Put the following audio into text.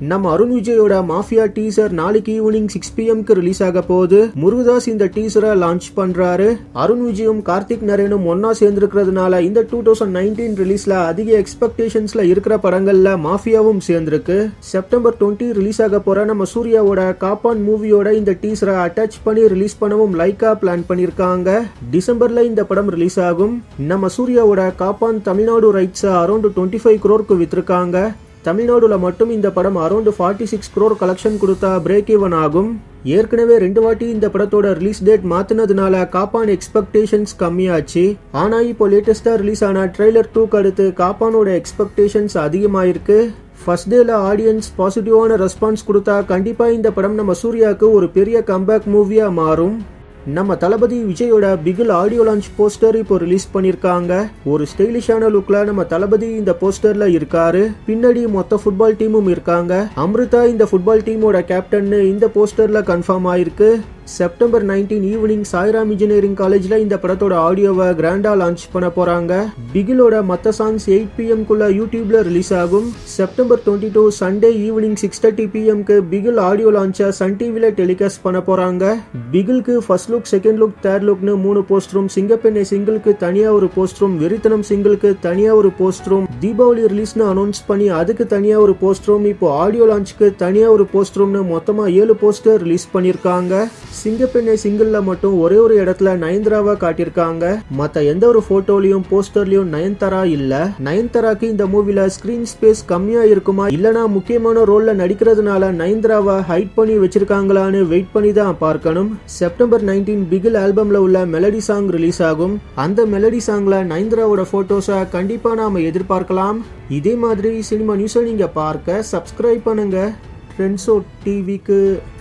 நம்ம அருண் விஜயோட mafia teaser நாளைக்கு ஈவினிங் சிக்ஸ் பிஎம்க்கு ரிலீஸ் ஆக போகுது முருகதாஸ் இந்த டீசரை லான்ச் பண்றாரு அருண் விஜயும் கார்த்திக் நரேனும் ஒன்னா சேர்ந்திருக்கிறதுனால இந்த டூ தௌசண்ட் நைன்டீன் ரிலீஸ்ல அதிக எக்ஸ்பெக்டேஷன்ஸ்ல இருக்கிற படங்கள்ல மாஃபியாவும் சேர்ந்திருக்கு செப்டம்பர் டுவெண்ட்டி ரிலீஸ் ஆக போற நம்ம சூர்யாவோட காப்பான் மூவியோட இந்த டீசரை அட்டாச் பண்ணி ரிலீஸ் பண்ணவும் லைக்கா பிளான் பண்ணிருக்காங்க டிசம்பர்ல இந்த படம் ரிலீஸ் ஆகும் நம்ம சூர்யாவோட Kaappaan Tamil Nadu rights around twenty five குரோருக்கு வித்திருக்காங்க தமிழ்நாடுல மட்டும் இந்த படம் around forty six crore collection கொடுத்தா பிரேக் ஈவன் ஆகும் ஏற்கனவே ரெண்டு வாட்டி இந்த படத்தோட ரிலீஸ் டேட் மாத்தினதுனால காப்பான் எக்ஸ்பெக்டேஷன்ஸ் கம்மியாச்சு ஆனா இப்போ லேட்டஸ்டா ரிலீஸ் ஆன ட்ரெய்லர் டூக்கு அடுத்து காப்பானோட எக்ஸ்பெக்டேஷன்ஸ் அதிகமாயிருக்கு ஃபர்ஸ்ட் டேல ஆடியன்ஸ் பாசிட்டிவான ரெஸ்பான்ஸ் கொடுத்தா கண்டிப்பா இந்த படம் நம்ம சூர்யாவுக்கு ஒரு பெரிய கம்பேக் மூவியா மாறும் நம்ம தளபதி விஜயோட பிகில் ஆடியோ லான்ச் போஸ்டர் இப்போ ரிலீஸ் பண்ணிருக்காங்க ஒரு ஸ்டைலிஷான லுக்ல நம்ம தளபதி இந்த போஸ்டர்ல இருக்காரு பின்னாடி மொத்த ஃபுட்பால் டீமும் இருக்காங்க அமிர்தா இந்த ஃபுட்பால் டீமோட கேப்டன்னு இந்த போஸ்டர்ல கன்ஃபார்ம் ஆயிருக்கு September nineteen evening Sairam engineering காலேஜ்ல இந்த படத்தோட ஆடியோவை கிராண்டா லான்ச் பண்ண போறாங்க பிகிலோட மத்த சாங்ஸ் எயிட் பிஎம் குள்ள யூடியூப்ல ரிலீஸ் ஆகும் September twenty two Sunday evening six thirty பிஎம்க்கு பிகில் ஆடியோ லான்ச்சை சன் டிவில டெலிகாஸ்ட் பண்ண போறாங்க பிகிலுக்கு first look second look third லுக்னு மூணு போஸ்டரும் சிங்கப்பெண்ணை சிங்கிளுக்கு தனியா ஒரு போஸ்டரும் வெறித்தனம் சிங்கிளுக்கு தனியா ஒரு போஸ்டரும் தீபாவளி ரிலீஸ்னு அனௌன்ஸ் பண்ணி அதுக்கு தனியா ஒரு போஸ்டரும் இப்போ ஆடியோ லான்ச்சுக்கு தனியா ஒரு போஸ்டரும்னு மொத்தமா ஏழு போஸ்டர் ரிலீஸ் பண்ணிருக்காங்க சிங்கப்பெண்ணை சிங்கிள்ல மட்டும் ஒரே ஒரு இடத்துல நயன்தாராவா காட்டியிருக்காங்க மத்த எந்த ஒரு போட்டோலயும் போஸ்டர்லயும் நயன்தாரா இல்ல நயன்தாராக்கு இந்த மூவில ஸ்கிரீன் ஸ்பேஸ் கம்மியா இருக்குமா இல்லனா முக்கியமான ரோல்ல நடிக்கிறதுனால நயன்தாராவை ஹைட் பண்ணி வச்சிருக்காங்களான்னு வெயிட் பண்ணி தான் பார்க்கணும் செப்டம்பர் நைன்டீன் பிகில் ஆல்பம்ல உள்ள மெலடி சாங் ரிலீஸ் ஆகும் அந்த மெலடி சாங்ல நயன்தாராவோட போட்டோஸை கண்டிப்பா நாம எதிர்பார்க்கலாம் இதே மாதிரி சினிமா நியூஸை நீங்க பார்க்க சப்ஸ்கிரைப் பண்ணுங்க ட்ரெண்ட்ஸோ டிவிக்கு